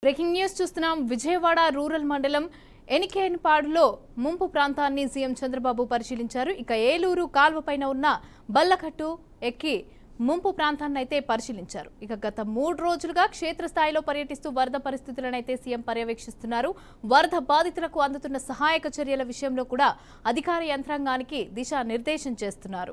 Breaking news చూస్తున్నాం Vijayawada rural మండలం ఎనికేన్పాడులో ముంపు ప్రాంతాన్ని సీఎం చంద్రబాబు పరిశీలించారు ఇక ఏలూరు కాల్వ పైన ఉన్న బల్లకట్టు ఎక్కి ముంపు ప్రాంతాన్ని అయితే పరిశీలించారు ఇక గత మూడు రోజులుగా క్షేత్రస్థాయిలో పర్యటిస్తూ వరద పరిస్థితులను అయితే సీఎం పర్యవేక్షిస్తున్నారు వరద బాధితులకు అందుతున్న సహాయక చర్యల విషయంలో కూడా అధికార యంత్రాంగానికి దిశానిర్దేశం చేస్తున్నారు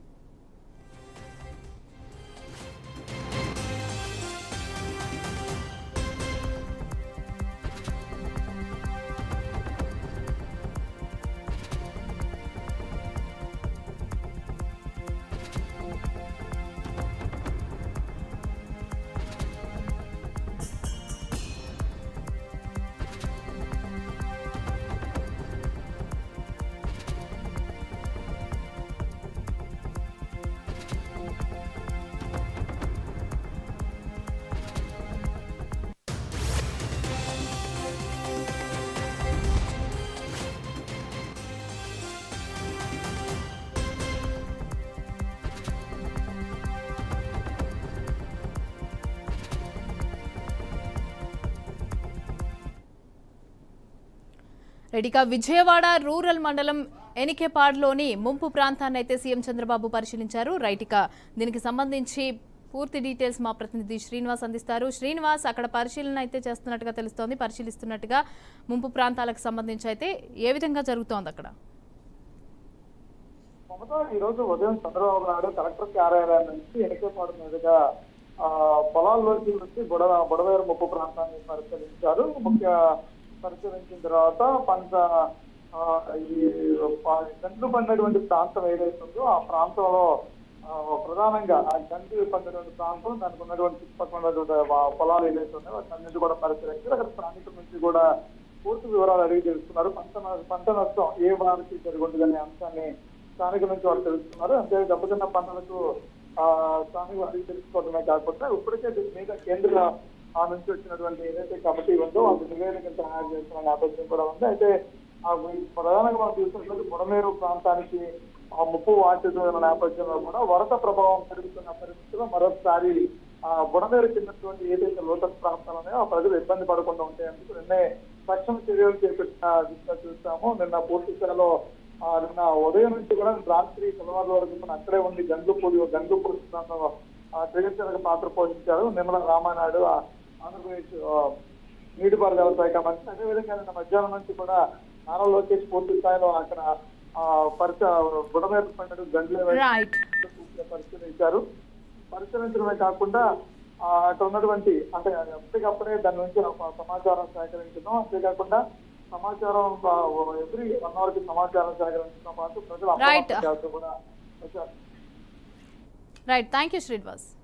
రెడీగా విజయవాడ రూరల్ మండలం ఎనికేపాడ్లోని ముంపు ప్రాంతాన్ని అయితే సీఎం చంద్రబాబు పరిశీలించారు రైట్ ఇక దీనికి సంబంధించి పూర్తి డీటెయిల్స్ మా ప్రతినిధి శ్రీనివాస్ అందిస్తారు శ్రీనివాస్ అక్కడ పరిశీలన అయితే చేస్తున్నట్టుగా తెలుస్తోంది పరిశీలిస్తున్నట్టుగా ముంపు ప్రాంతాలకు సంబంధించి అయితే ఏ విధంగా జరుగుతోంది అక్కడ మమత ఈ రోజు ఉదయం చంద్రబాబు నాయుడు కలెక్టర్ కార్యాలయం నుంచి ఎనికేపాడు మీదుగా ఆ, పొలాల్లోకి వచ్చి బుడ బుడవేరు ముప్పు ప్రాంతాన్ని పరిశీలించారు ముఖ్య పరిశీలించిన తర్వాత పంట ఆ, ఈ ప- గంట్లు పడినటువంటి ప్రాంతం ఏదైతే ఉందో ఆ ప్రాంతంలో ఆ, ప్రధానంగా ఆ గంట్లు పడినటువంటి ప్రాంతం దానికి ఉన్నటువంటి చుట్టుపక్కల ఉన్నటువంటి వా- పొలాలు ఏదైతే ఉన్నాయో వాటన్నిటి కూడా పరిశీలించారు అక్కడ స్థానికుల నుంచి కూడా పూర్తి వివరాలు అడిగి తెలుస్తున్నారు పంట న- పంట నష్టం ఏ వారికి జరుగుతుందనే అంశాన్ని స్థానికుల నుంచి వాళ్ళు తెలుస్తున్నారు అంతే దెబ్బతిన్న పంటలకు ఆ స్థానికులు అడిగి తెలుసుకోవడమే కాకుండా ఇప్పటికే దీని మీద కేంద్ర ఆ నుంచి వచ్చినటువంటి ఏదైతే కమిటీ ఉందో అది నివేదిక తయారు చేస్తున్న నేపథ్యం కూడా ఉంది అయితే ఆ ఈ ప్రధానంగా మనం చూసినట్లయితే బుడమేరు ప్రాంతానికి ఆ ముప్పు వాటిస్తున్న నేపథ్యంలో కూడా వరద ప్రభావం పెరుగుతున్న పరిస్థితిలో మరొకసారి ఆ బుడమేరు కిందటువంటి ఏదైతే లోతట్టు ప్రాంతాలు ఉన్నాయో ఆ ప్రజలు ఇబ్బంది పడకుండా ఉంటాయందుకు నిన్నే తక్షణ చర్యలు చేపట్టిన దిశగా చూస్తాము నిన్న పూర్తి స్థాయిలో ఆ, నిన్న ఉదయం నుంచి కూడా రాత్రి తెల్లవారు వరకు కూడా అక్కడే ఉండి గంగుపూడి గంగుపూడి ప్రాంతంలో క్రియాశీలక పాత్ర పోషించారు నిమ్మల రామానాయుడు ఆ, ఆంధ్రప్రదేశ్ ఆ, నీటిపారుదల శాఖ మంత్రి అదేవిధంగా నిన్న మధ్యాహ్నం నుంచి కూడా నారా లోకేష్ పూర్తి స్థాయిలో అక్కడ ఆ, పరిచ బుడమేరు పండుగ గంటల రైట్ పరిశీలించారు పరిశీలించడమే కాకుండా ఆ, అక్కడ ఉన్నటువంటి అంటే ఎప్పటికప్పుడే దాని నుంచి ఒక సమాచారం సేకరించడం అంతేకాకుండా సమాచారం ఎవ్రీ వన్ అవర్ కి సమాచారం సేకరించడం పాటు ప్రజలు Right. అప్రమత్తం చేస్తూ కూడా వచ్చారు రైట్ థ్యాంక్ యూ శ్రీనివాస్